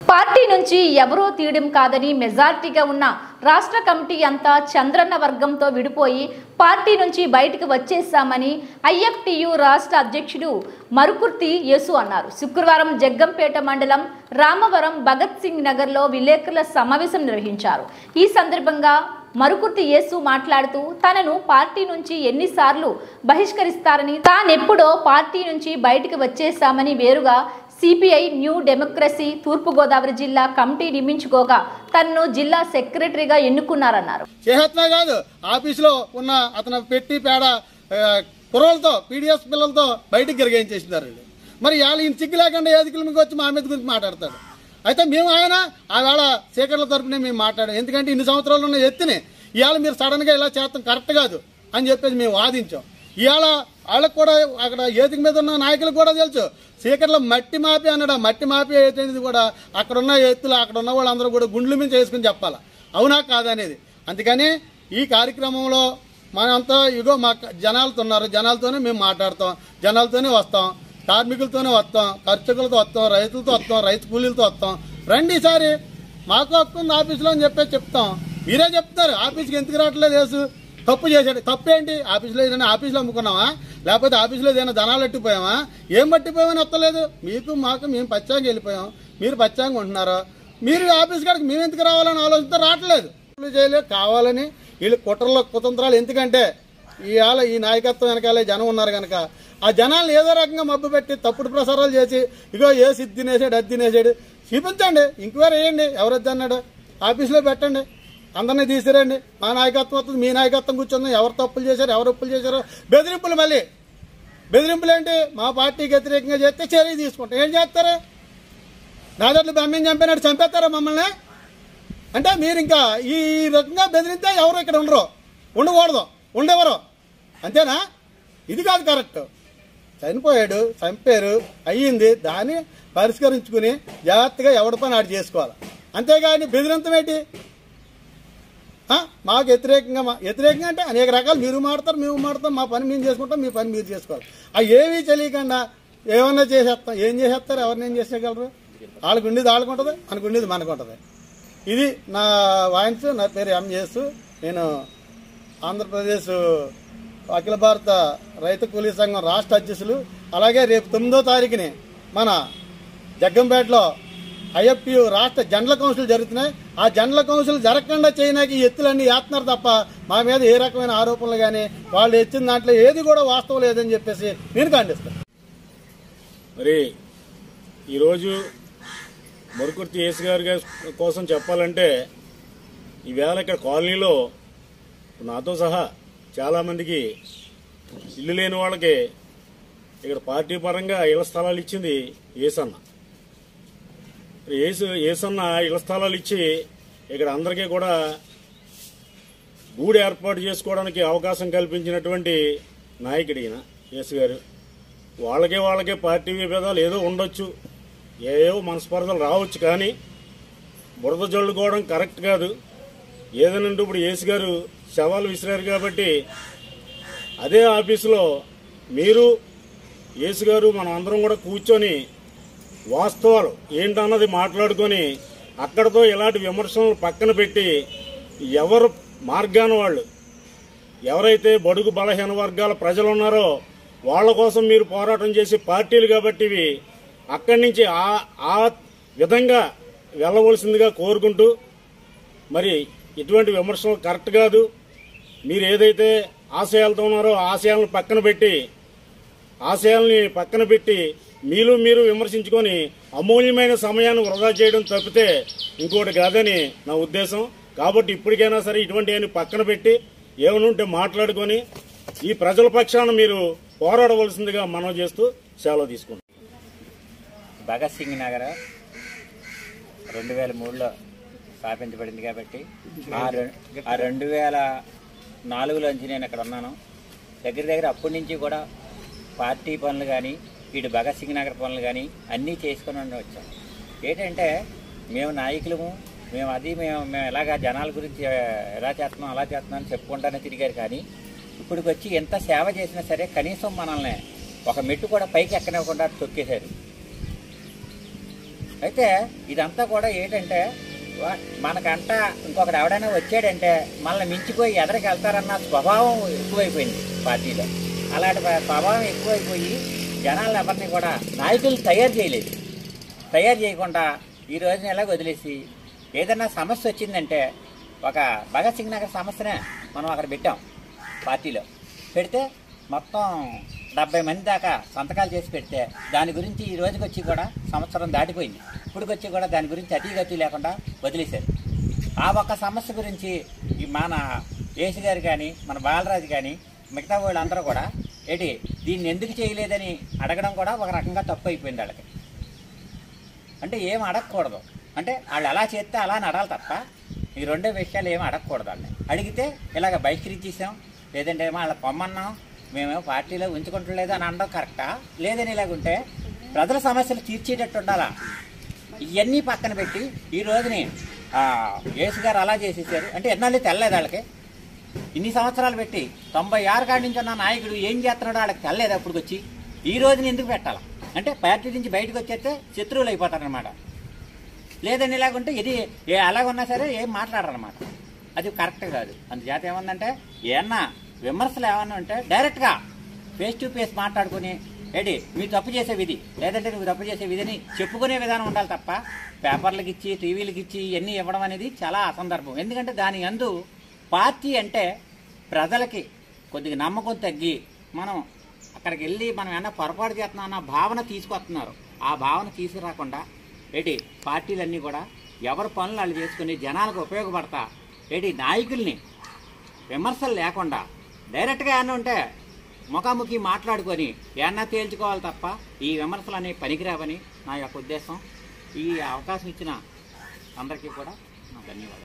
Party నుంచి ఎవరో తీయడం కాదని మెజార్టీగా ఉన్న రాష్ట్ర కమిటీ అంతా చంద్రన్న వర్గంతో విడిపోయి పార్టీ నుంచి బయటకు వచ్చేశామని ఐఎఫ్టియు రాష్ట్ర అధ్యక్షుడు మరుకుర్తి యేసు అన్నారు శుక్రవారం జగ్గంపేట మండలం రామవరం భగత్ సింగ్ నగర్లో విలేకరుల సమావేశం నిర్వహించారు ఈ సందర్భంగా మరుకుర్తి యేసు మాట్లాడుతూ తనను పార్టీ నుంచి ఎన్నిసార్లు బహిష్కరిస్తారని తానెప్పుడో పార్టీ నుంచి బయటకు వచ్చేశామని వేరుగా సిపిఐ న్యూ డెమోక్రసీ తూర్పుగోదావరి జిల్లా కమిటీ నియమించుకోగా తనను జిల్లా సెక్రటరీగా ఎన్నుకున్నారన్నారు చేహత్నా కాదు ఆఫీసులో ఉన్న అతను పెట్టి పేడ ఆ, కుర్రోళ్ళతో పీడిఎస్ పిల్లలతో బయటికి గిరిగించేసినారు వీళ్ళు. మరి వాళ్ళు ఈయన సిగ్గు లేకుండా ఏదికల మీకు వచ్చి మా మీద గురించి మాట్లాడతాడు అయితే మేము ఆయన ఆవేళ సీకర్ల తరపునే మేము మాట్లాడాం ఎందుకంటే ఇన్ని సంవత్సరాలు ఉన్న ఎత్తుని ఇవాళ మీరు సడన్ గా ఇలా చేస్తాం కరెక్ట్ కాదు అని చెప్పేసి మేము వాదించాం ఇవాళ వాళ్ళకు కూడా అక్కడ ఏదిక మీద ఉన్న నాయకులకు కూడా తెలుసు సీకర్లో మట్టి మాపి అన్నాడు ఆ మట్టి మాపి అనేది కూడా అక్కడ ఉన్న ఎత్తులు అక్కడ ఉన్న వాళ్ళందరూ కూడా గుండ్లు మీద చేసుకుని చెప్పాలి అవునా కాదనేది అందుకని ఈ కార్యక్రమంలో మనంతా ఇగో మా జనాలతో ఉన్నారు జనాలతోనే మేము మాట్లాడతాం జనాలతోనే వస్తాం కార్మికులతోనే వస్తాం ఖర్చుకులతో వస్తాం రైతులతో వస్తాం రైతు కూలీలతో వస్తాం రండి ఈసారి మాకు హక్కు ఉంది ఆఫీసులో అని చెప్పేసి చెప్తాం మీరే చెప్తారు ఆఫీస్కి ఎందుకు రావట్లేదు వేసు తప్పు చేశాడు తప్పు ఏంటి ఆఫీసులో ఏదైనా ఆఫీసులో అమ్ముకున్నావా లేకపోతే ఆఫీసులో ఏదైనా ధనాలు ఎట్టిపోయామా ఏం పట్టిపోయామని వస్తలేదు మీకు మాకు మేము పచ్చాంగా వెళ్ళిపోయాం మీరు పచ్చాంగా ఉంటున్నారు మీరు ఆఫీస్ కాడికి మేము ఎందుకు రావాలని ఆలోచనతో రావట్లేదు వీళ్ళు చేయలేదు కావాలని వీళ్ళు కుట్రలో కుతంత్రాలు ఎందుకంటే ఇవాళ ఈ నాయకత్వం వెనకాలే జనం ఉన్నారు కనుక ఆ జనాలను ఏదో రకంగా మబ్బు పెట్టి తప్పుడు ప్రసారాలు చేసి ఇగో ఏ సిద్ధి తినేసాడు అది తినేసాడు చూపించండి ఇంక్వైరీ వేయండి ఎవరొద్దు అన్నాడు ఆఫీసులో పెట్టండి అందరినీ తీసిరండి మా నాయకత్వం వస్తుంది మీ నాయకత్వం కూర్చుంది ఎవరు తప్పులు చేశారు ఎవరు ఒప్పులు చేశారు బెదిరింపులు మళ్ళీ బెదిరింపులు ఏంటి మా పార్టీకి వ్యతిరేకంగా చేస్తే చర్య తీసుకుంటాం ఏం చేస్తారు నాదట్లు బ్రహ్మం చంపినట్టు చంపేస్తారా మమ్మల్ని అంటే మీరు ఇంకా ఈ రకంగా బెదిరితే ఎవరు ఇక్కడ ఉండరు ఉండకూడదు ఉండెవరు అంతేనా ఇది కాదు కరెక్ట్ చనిపోయాడు చంపారు అయ్యింది దాన్ని పరిష్కరించుకుని జాగ్రత్తగా ఎవడి పని ఆడు చేసుకోవాలి అంతేగాని బెదిరింతం ఏంటి ఆ? మాకు వ్యతిరేకంగా మా- వ్యతిరేకంగా అంటే అనేక రకాలు మీరు మాడతారు మేము మాడతాం మా పని మేము చేసుకుంటాం మీ పని మీరు చేసుకోవాలి అవి ఏమీ తెలియకుండా ఏమన్నా చేసేస్తాం ఏం చేసేస్తారు ఎవరిని ఏం చేసేయగలరు వాళ్ళకు ఉండేది వాళ్ళకు ఉంటుంది మనకు ఉండేది మనకు ఉంటుంది ఇది నా వాయిన్స్ నా పేరు ఎంజేసు నేను ఆంధ్రప్రదేశ్ అఖిల భారత రైతు కూలీ సంఘం రాష్ట్ర అధ్యక్షులు అలాగే రేపు తొమ్మిదో తారీఖుని మన జగ్గంపేటలో ఐఎఫ్టియు రాష్ట్ర జనరల్ కౌన్సిల్ జరుగుతున్నాయి ఆ జనరల్ కౌన్సిల్ జరగకుండా చేయడానికి ఈ ఎత్తులన్నీ వేస్తున్నారు తప్ప మా మీద ఏ రకమైన ఆరోపణలు కానీ వాళ్ళు ఎత్తిన దాంట్లో ఏది కూడా వాస్తవం లేదని చెప్పేసి నేను ఖండిస్తాను మరి ఈరోజు మరుకుర్తి యేసు గారి గా- కోసం చెప్పాలంటే ఈవేళ ఇక్కడ కాలనీలో నాతో సహా చాలామందికి ఇల్లు లేని వాళ్ళకి ఇక్కడ పార్టీ పరంగా ఇళ్ల స్థలాలు ఇచ్చింది ఏసన్న మరి ఏసు ఏసన్న ఇళ్ల స్థలాలు ఇచ్చి ఇక్కడ అందరికీ కూడా గూడు ఏర్పాటు చేసుకోవడానికి అవకాశం కల్పించినటువంటి నాయకుడు ఈయన యేసు గారు వాళ్ళకే వాళ్ళకే పార్టీ విభేదాలు ఏదో ఉండొచ్చు ఏవో మనస్పర్ధలు రావచ్చు కానీ బురద జల్లుకోవడం కరెక్ట్ కాదు ఏదైనా ఇప్పుడు ఏసు గారు సవాలు విసిరారు కాబట్టి అదే ఆఫీసులో మీరు యేసు గారు మనం అందరం కూడా కూర్చొని వాస్తవాలు ఏంటన్నది మాట్లాడుకొని అక్కడతో ఇలాంటి విమర్శలను పక్కన పెట్టి ఎవరు మార్గాన వాళ్ళు ఎవరైతే బడుగు బలహీన వర్గాల ప్రజలు ఉన్నారో వాళ్ళ కోసం మీరు పోరాటం చేసే పార్టీలు కాబట్టి ఇవి అక్కడి నుంచి ఆ ఆ విధంగా వెళ్ళవలసిందిగా కోరుకుంటూ మరి ఇటువంటి విమర్శలు కరెక్ట్ కాదు మీరు ఏదైతే ఆశయాలతో ఉన్నారో ఆ ఆశయాలను పక్కన పెట్టి ఆశయాల్ని పక్కన పెట్టి మీలో మీరు విమర్శించుకొని అమూల్యమైన సమయాన్ని వృధా చేయడం తప్పితే ఇంకోటి కాదని నా ఉద్దేశం కాబట్టి ఇప్పటికైనా సరే ఇటువంటి పక్కన పెట్టి ఏమైనా ఉంటే మాట్లాడుకొని ఈ ప్రజల పక్షాన మీరు పోరాడవలసిందిగా మనం చేస్తూ సెలవు తీసుకుంటాం భగత్ సింగ్ నగర్ రెండు వేల మూడులో స్థాపించబడింది కాబట్టి ఆ రె- ఆ రెండు వేల నాలుగులోంచి నేను ఇక్కడ ఉన్నాను దగ్గర దగ్గర అప్పటి నుంచి కూడా పార్టీ పనులు కానీ ఇటు భగత్ సింగ్ నగర్ పనులు కానీ అన్నీ చేసుకొని ఉండి వచ్చాం ఏంటంటే మేము నాయకులము మేము అది మేము మేము ఎలాగా జనాల గురించి ఆ, ఎలా చేస్తున్నాం అలా చేస్తున్నాం అని చెప్పుకుంటానే తిరిగారు కానీ ఇప్పటికి వచ్చి ఎంత సేవ చేసినా సరే కనీసం మనల్ని ఒక మెట్టు కూడా పైకి ఎక్కనివ్వకుండా తొక్కేశారు అయితే ఇదంతా కూడా ఏంటంటే వా- మనకంట ఇంకొకటి ఎవడైనా వచ్చాడంటే మనల్ని మించిపోయి ఎదరికి వెళ్తారన్న స్వభావం ఎక్కువైపోయింది పార్టీలో అలాంటి స్వ- స్వభావం ఎక్కువైపోయి జనాలను ఎవరిని కూడా నాయకులు తయారు చేయలేదు తయారు చేయకుండా ఈ రోజున ఎలా వదిలేసి ఏదైనా సమస్య వచ్చిందంటే ఒక భగత్ సింగ్ నగర్ సమస్యనే మనం అక్కడ పెట్టాం పార్టీలో పెడితే మొత్తం డెబ్బై మంది దాకా సంతకాలు చేసి పెడితే దాని గురించి ఈ రోజుకి వచ్చి కూడా సంవత్సరం దాటిపోయింది ఇప్పటికొచ్చి కూడా దాని గురించి అతిగతి లేకుండా వదిలేశారు ఆ ఒక్క సమస్య గురించి ఈ మన ఏసు గారు కానీ మన బాలరాజు కానీ మిగతా వాళ్ళందరూ కూడా ఏంటి దీన్ని ఎందుకు చేయలేదని అడగడం కూడా ఒక రకంగా తప్పు అయిపోయింది వాళ్ళకి అంటే ఏం అడగకూడదు అంటే వాళ్ళు అలా చేస్తే అలా నడాలి తప్ప ఈ రెండో విషయాలు ఏమి అడగకూడదు వాళ్ళని అడిగితే ఇలాగ బహిష్కరించేసాం లేదంటే ఏమో వాళ్ళ పొమ్మన్నాం మేమేమో పార్టీలో ఉంచుకుంటలేదు అని అనడం కరెక్టా లేదని ఇలాగుంటే ప్రజల సమస్యలు తీర్చేటట్టు ఉండాలా ఇవన్నీ పక్కన పెట్టి ఈ రోజుని ఆ, యేసు గారు అలా చేసేసారు అంటే ఎన్నాళ్ళు తెల్లలేదు వాళ్ళకి ఇన్ని సంవత్సరాలు పెట్టి తొంభై ఆరు కాడి నుంచి ఉన్న నాయకుడు ఏం చేస్తున్నాడో వాళ్ళకి తెల్లలేదు అప్పుడు వచ్చి ఈ రోజుని ఎందుకు పెట్టాలా అంటే పార్టీ నుంచి బయటకు వచ్చేస్తే శత్రువులు అయిపోతారనమాట లేదని ఇలాగుంటే ఇది ఏ అలాగున్నా సరే ఏం మాట్లాడరనమాట అది కరెక్ట్ కాదు అందుచేత ఏమందంటే ఏమన్నా విమర్శలు ఏమన్నా ఉంటే డైరెక్ట్గా ఫేస్ టు ఫేస్ మాట్లాడుకుని ఏంటి మీరు తప్పు చేసే విధి లేదంటే నువ్వు తప్పు చేసే విధిని చెప్పుకునే విధానం ఉండాలి తప్ప పేపర్లకు ఇచ్చి టీవీలకు ఇచ్చి ఇవన్నీ ఇవ్వడం అనేది చాలా అసందర్భం ఎందుకంటే దాని అందు పార్టీ అంటే ప్రజలకి కొద్దిగా నమ్మకం తగ్గి మనం అక్కడికి వెళ్ళి మనం ఏమన్నా పొరపాటు చేస్తున్నాం అన్న భావన తీసుకొస్తున్నారు ఆ భావన తీసుకురాకుండా ఏంటి పార్టీలన్నీ కూడా ఎవరి పనులు వాళ్ళు చేసుకుని జనాలకు ఉపయోగపడతా ఏంటి నాయకుల్ని విమర్శలు లేకుండా డైరెక్ట్గా ఏమన్నా ఉంటే ముఖాముఖి మాట్లాడుకొని ఏమన్నా తేల్చుకోవాలి తప్ప ఈ విమర్శలు అనేవి పనికిరావని నా యొక్క ఉద్దేశం ఈ అవకాశం ఇచ్చిన అందరికీ కూడా నా ధన్యవాదాలు